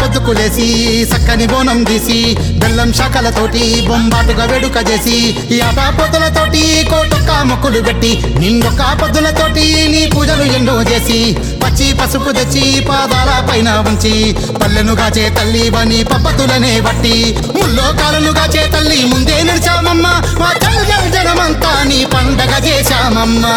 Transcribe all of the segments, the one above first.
పొద్దుకులేసి సక్కని బోనం తీసి బెల్లం శాఖలతోటి బొంబాటుగా వేడుక చేసి యాటా పొద్దులతోటి కోటొక్క మొక్కులు పెట్టి నిండొక్క పొద్దులతోటి నీ పూజలు ఎన్నో చేసి పచ్చి పసుపు తెచ్చి పాదాల పైన ఉంచి పల్లెను గాచే తల్లి వని పద్ధతులనే బట్టి ముల్లోకాలను గాచే తల్లి ముందే నిలిచామమ్మా మా జన జన జనమంతా నీ పండగ చేశామమ్మా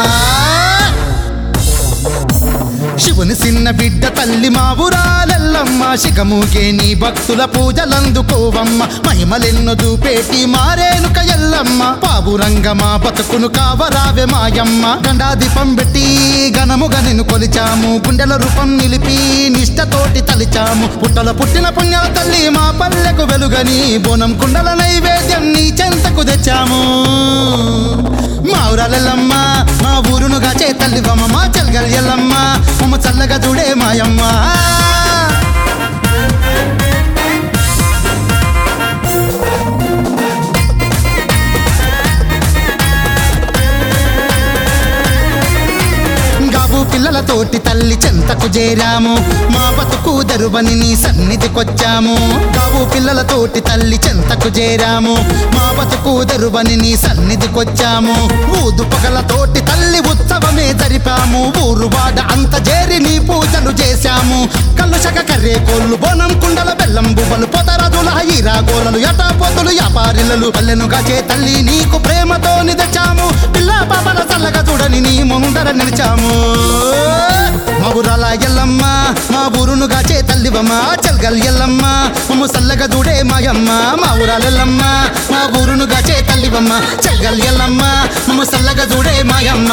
శివుని చిన్న బిడ్డ తల్లి మా ఊరాలెల్లమ్మ శిఖముగే నీ భక్తుల పూజలందుకోవమ్మ మహిమలెన్నో చూపేటి మారేనుక ఎల్లమ్మ పావురంగ మా బతుకును కావరావే మాయమ్మ గండాదీపం పెట్టి ఘనముగా నిన్ను కొలిచాము గుండెల రూపం నిలిపి నిష్టతోటి తలిచాము పుట్టల పుట్టిన పుణ్యాల తల్లి మా పల్లెకు వెలుగని బోనం కుండల నైవేద్యం నీ చెంతకు తెచ్చాము మా ఊరాలెల్లమ్మ మా ఊరును గాచే తల్లివమ్మ మా చల్గల్ ఎల్లమ్మ మమ్మ చల్లగా చూడే మాయమ్మ గాబు పిల్లలతోటి తల్లి చెంతకు చేరాము మా బతుకు దరువని నీ సన్నిధికొచ్చాము గాబు పిల్లలతోటి తల్లి చెంతకు చేరాము మా బతుకు దరువని నీ సన్నిధికొచ్చాము ఊదు పగలతోటి తల్లి ఉత్సవమే జరిపాము ఊరు వాడ అంత చేరి నీ పూజలు చేశాము కళ్ళు శక కర్రే కోళ్ళు బోనం కుండల బెల్లం బువ్వలు పొదరదుల హీరా గోలలు యటా పొతులు యాపారిల్లలు పల్లెనుగా చే తల్లి నీకు ప్రేమతో తెచ్చాము పిల్ల పాపల చల్లగా చూడని నీ ముందర నిలిచాము మా ఊరాల ఎల్లమ్మ మా ఊరును గాచే తల్లివమ్మ చల్గల్ ఎల్లమ్మ మమ్మ సల్లగా చూడే మాయమ్మ మా ఊరాల ఎల్లమ్మ మా ఊరును గాచే తల్లివమ్మ చల్గల్ ఎల్లమ్మ మమ్మ సల్లగా చూడే మాయమ్మ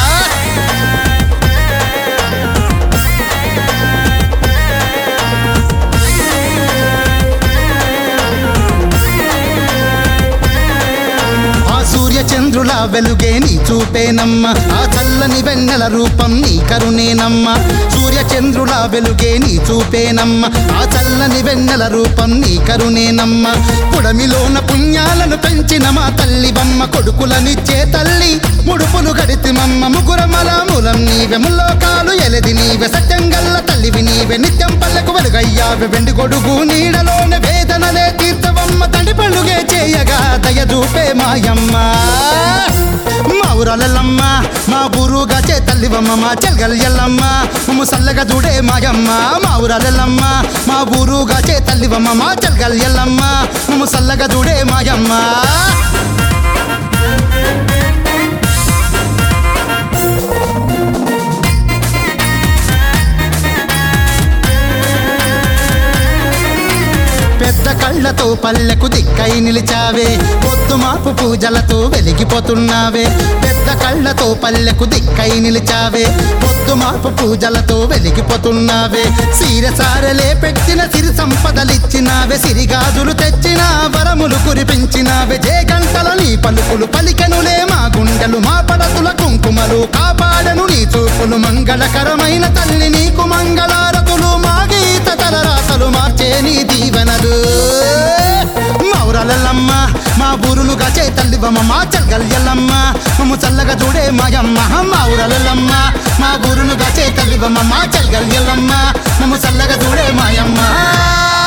ఆ సూర్య చంద్రుల వెలుగే నీ చూపేనమ్మ ఆ చల్లని వెన్నెల రూపం నీ కరుణేనమ్మ సూర్య చంద్రుల వెలుగే నీ చూపేనమ్మ ఆ చల్లని వెన్నెల రూపం నీ కరుణేనమ్మ పుడమిలోన పుణ్యాలను పెంచిన మా తల్లి బమ్మ కొడుకులనిచ్చే తల్లి ముడుపులు గడితిమమ్మ ముగురమల మూలం నీవె ముల్లోకాలు ఎలది నీవె సత్యంగల్ల తల్లివి నీవె నిత్యం పల్లెకు వెలుగయ్యావె వెండి కొడుకు నీడలోన వేదనలే తీర్థవమ్మ తండ్రి పండుగే చేయగా దయ చూపే మాయమ్మ మా ఊరాలెల్లమ్మ మా ఊరుగా చే తల్లివమ్మ మా చెల్గల్ ఎల్లమ్మ మమ్మ సల్లగా చూడే మాయమ్మ మా ఊరాలెల్లమ్మ మా ఊరుగా చే తల్లివమ్మ మా చెల్గల్ ఎల్లమ్మ మమ్మ సల్లగా చూడే మాయమ్మ పెద్ద కళ్ళతో పల్లెకు దిక్కై నిలిచావే పొద్దు మాపు పూజలతో వెలిగిపోతున్నావే పెద్ద కళ్ళతో పల్లెకు దిక్కై నిలిచావే పొద్దు మాపు పూజలతో వెలిగిపోతున్నావే సీర సారలే పెట్టిన సిరి సంపదలిచ్చినావే సిరిగాజులు తెచ్చిన వరములు కురిపించినావే జే గంటల నీ పలుకులు పలికెనులే మా గుండెలు మా పడతుల కుంకుమలు కాపాడను నీ చూపులు మంగళకరమైన తల్లి నీకు మంగళారతులు మా గీత తలరాతలు మార్చే నీ దీవెనలు మౌరాలెల్లమ్మ మా ఊరును గచే తల్లివమ్మ మా చల్గల్ ఎల్లమ్మ మమ్మ చల్లగా చూడే మాయమ్మ మౌరాలెల్లమ్మ మా ఊరును గచే తల్లివమ్మ మా చల్గల్ ఎల్లమ్మ మమ్మ చల్లగా చూడే మాయమ్మ